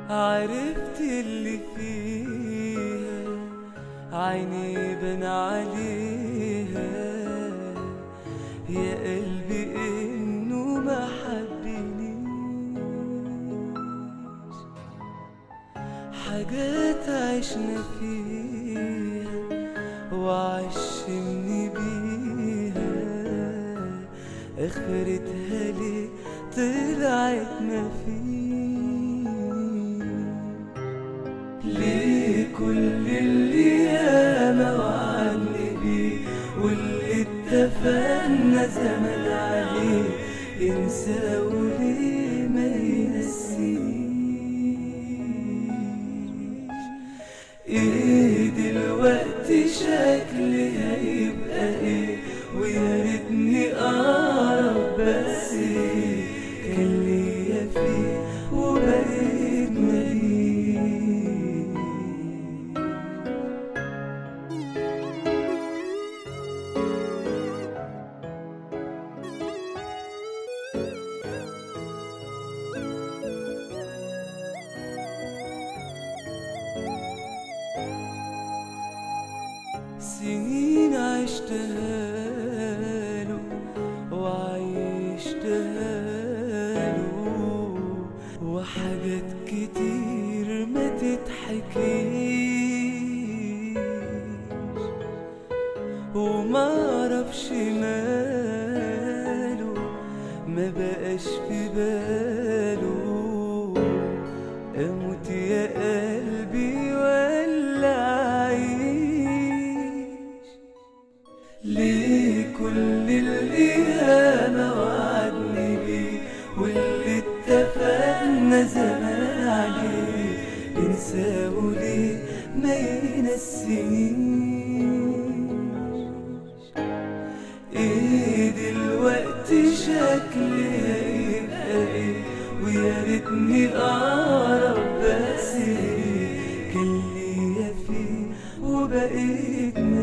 عرفت اللي فيها عيني بان عليها يا قلبي انه ما حبنيش حاجات عشنا فيها وعشمني بيها اخرتها ليه طلعت ما فيش ليه كل اللي ياما وعدني بيه واللي اتفقنا زمان عليه ينسى وليه ما ينسيش ايه دلوقتي شكلي هيبقى ايه ويا ريتني اعرف بس ايه كان ليا فيه وبقيت مليش سنين عشتها له وعيشتها له وحاجات كتير ما تتحكيش وما اعرفش ماله ما بقاش في باله اموت يا قلبي ولا اعيش ليه كل اللي انا وعدني بيه واللي اتفقنا زمان عليه ننساه ليه ما ينسينيش ايه دلوقتي شكلي هيبقى ايه ويا ريتني اعرف بس ايه كان ليا فيه وبقيت